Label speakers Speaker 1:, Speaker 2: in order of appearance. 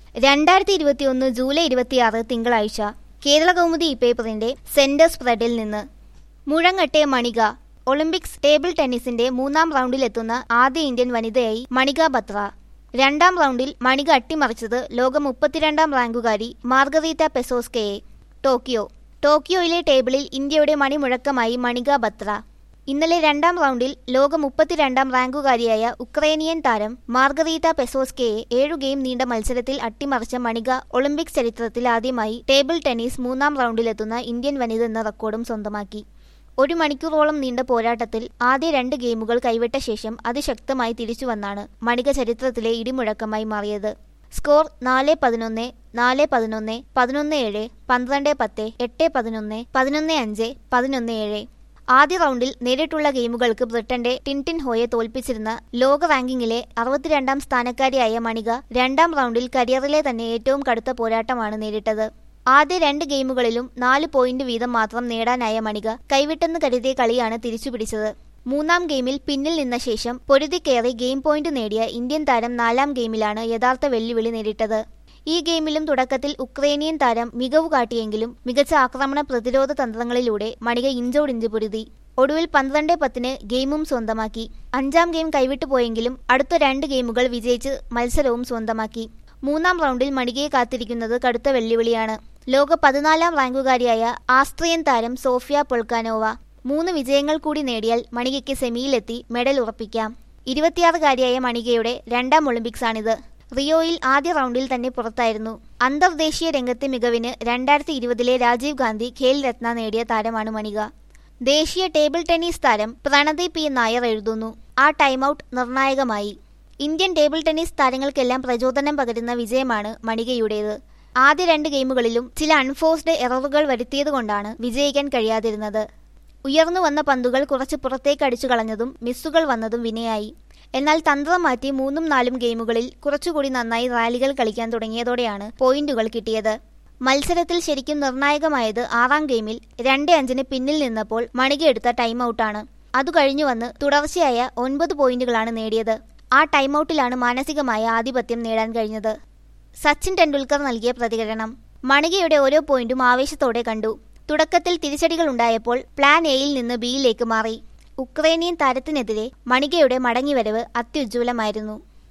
Speaker 1: രണ്ടായിരത്തി ഇരുപത്തിയൊന്ന് ജൂലൈ ഇരുപത്തിയാറ് തിങ്കളാഴ്ച കേരള കൗമുദി ഈ പേപ്പറിന്റെ സെന്റർ സ്പ്രെഡിൽ നിന്ന് മുഴങ്ങട്ടെ മണിക ഒളിമ്പിക്സ് ടേബിൾ ടെന്നീസിന്റെ മൂന്നാം റൗണ്ടിലെത്തുന്ന ആദ്യ ഇന്ത്യൻ വനിതയായി മണിക ബത്ര രണ്ടാം റൗണ്ടിൽ മണിക അട്ടിമറിച്ചത് ലോക മുപ്പത്തിരണ്ടാം റാങ്കുകാരി മാർഗറീത്ത പെസോസ്കയെ ടോക്കിയോ ടോക്കിയോയിലെ ടേബിളിൽ ഇന്ത്യയുടെ മണിമുഴക്കമായി മണിക ബത്ര ഇന്നലെ രണ്ടാം റൗണ്ടിൽ ലോക മുപ്പത്തിരണ്ടാം റാങ്കുകാരിയായ ഉക്രൈനിയൻ താരം മാർഗറീത്ത പെസോസ്കയെ ഏഴു ഗെയിം നീണ്ട മത്സരത്തിൽ അട്ടിമറിച്ച മണിക ഒളിമ്പിക്സ് ചരിത്രത്തിൽ ആദ്യമായി ടേബിൾ ടെന്നീസ് മൂന്നാം റൗണ്ടിലെത്തുന്ന ഇന്ത്യൻ വനിത എന്ന റെക്കോർഡും സ്വന്തമാക്കി ഒരു മണിക്കൂറോളം നീണ്ട പോരാട്ടത്തിൽ ആദ്യ രണ്ട് ഗെയിമുകൾ കൈവിട്ട ശേഷം അതിശക്തമായി തിരിച്ചുവന്നാണ് മണിക ചരിത്രത്തിലെ ഇടിമുഴക്കമായി മാറിയത് സ്കോർ നാല് പതിനൊന്ന് നാല് പതിനൊന്ന് പതിനൊന്ന് ഏഴ് പന്ത്രണ്ട് പത്ത് എട്ട് പതിനൊന്ന് പതിനൊന്ന് അഞ്ച് പതിനൊന്ന് ഏഴ് ആദ്യ റൗണ്ടിൽ നേരിട്ടുള്ള ഗെയിമുകൾക്ക് ബ്രിട്ടന്റെ ടിൻടിൻ ഹോയെ തോൽപ്പിച്ചിരുന്ന ലോക റാങ്കിങ്ങിലെ അറുപത്തിരണ്ടാം സ്ഥാനക്കാരിയായ മണിക രണ്ടാം റൗണ്ടിൽ കരിയറിലെ തന്നെ ഏറ്റവും കടുത്ത പോരാട്ടമാണ് നേരിട്ടത് ആദ്യ രണ്ട് ഗെയിമുകളിലും നാല് പോയിന്റ് വീതം മാത്രം നേടാനായ മണിക കൈവിട്ടെന്ന് കരുതിയ കളിയാണ് തിരിച്ചുപിടിച്ചത് മൂന്നാം ഗെയിമിൽ പിന്നിൽ നിന്ന ശേഷം പൊരുതിക്കേറി ഗെയിം പോയിന്റ് നേടിയ ഇന്ത്യൻ താരം നാലാം ഗെയിമിലാണ് യഥാർത്ഥ വെല്ലുവിളി നേരിട്ടത് ഈ ഗെയിമിലും തുടക്കത്തിൽ ഉക്രൈനിയൻ താരം മികവ് കാട്ടിയെങ്കിലും മികച്ച ആക്രമണ പ്രതിരോധ തന്ത്രങ്ങളിലൂടെ മണിക ഇഞ്ചോടിഞ്ച് പൊരുതി ഒടുവിൽ പന്ത്രണ്ട് പത്തിന് ഗെയിമും സ്വന്തമാക്കി അഞ്ചാം ഗെയിം കൈവിട്ടു പോയെങ്കിലും അടുത്ത രണ്ട് ഗെയിമുകൾ വിജയിച്ച് മത്സരവും സ്വന്തമാക്കി മൂന്നാം റൗണ്ടിൽ മണികയെ കാത്തിരിക്കുന്നത് കടുത്ത വെല്ലുവിളിയാണ് ലോക പതിനാലാം റാങ്കുകാരിയായ ആസ്ട്രിയൻ താരം സോഫിയ പൊൾക്കാനോവ മൂന്ന് വിജയങ്ങൾ കൂടി നേടിയാൽ മണികയ്ക്ക് സെമിയിലെത്തി മെഡൽ ഉറപ്പിക്കാം ഇരുപത്തിയാറുകാരിയായ മണികയുടെ രണ്ടാം ഒളിമ്പിക്സാണിത് റിയോയിൽ ആദ്യ റൗണ്ടിൽ തന്നെ പുറത്തായിരുന്നു അന്തർദേശീയ രംഗത്തെ മികവിന് രണ്ടായിരത്തി ഇരുപതിലെ രാജീവ് ഗാന്ധി ഖേൽ രത്ന നേടിയ താരമാണ് മണിക ദേശീയ ടേബിൾ ടെന്നീസ് താരം പ്രണതി പി നായർ എഴുതുന്നു ആ ടൈമൌട്ട് നിർണായകമായി ഇന്ത്യൻ ടേബിൾ ടെന്നീസ് താരങ്ങൾക്കെല്ലാം പ്രചോദനം പകരുന്ന വിജയമാണ് മണികയുടേത് ആദ്യ രണ്ട് ഗെയിമുകളിലും ചില അൺഫോഴ്സ്ഡ് എററുകൾ വരുത്തിയതുകൊണ്ടാണ് വിജയിക്കാൻ കഴിയാതിരുന്നത് ഉയർന്നു വന്ന പന്തുകൾ കുറച്ച് പുറത്തേക്ക് അടിച്ചു കളഞ്ഞതും മിസ്സുകൾ വന്നതും വിനയായി എന്നാൽ തന്ത്രം മാറ്റി മൂന്നും നാലും ഗെയിമുകളിൽ കുറച്ചുകൂടി നന്നായി റാലികൾ കളിക്കാൻ തുടങ്ങിയതോടെയാണ് പോയിന്റുകൾ കിട്ടിയത് മത്സരത്തിൽ ശരിക്കും നിർണായകമായത് ആറാം ഗെയിമിൽ രണ്ട് അഞ്ചിന് പിന്നിൽ നിന്നപ്പോൾ മണിക എടുത്ത ടൈം ഔട്ടാണ് അതു കഴിഞ്ഞു വന്ന് തുടർച്ചയായ ഒൻപത് പോയിന്റുകളാണ് നേടിയത് ആ ടൈം ഔട്ടിലാണ് മാനസികമായ ആധിപത്യം നേടാൻ കഴിഞ്ഞത് സച്ചിൻ ടെണ്ടുൽക്കർ നൽകിയ പ്രതികരണം മണികയുടെ ഓരോ പോയിന്റും ആവേശത്തോടെ കണ്ടു തുടക്കത്തിൽ തിരിച്ചടികൾ ഉണ്ടായപ്പോൾ പ്ലാൻ എയിൽ നിന്ന് ബിയിലേക്ക് മാറി ഉക്രൈനിയൻ താരത്തിനെതിരെ മണികയുടെ മടങ്ങിവരവ് അത്യുജ്വലമായിരുന്നു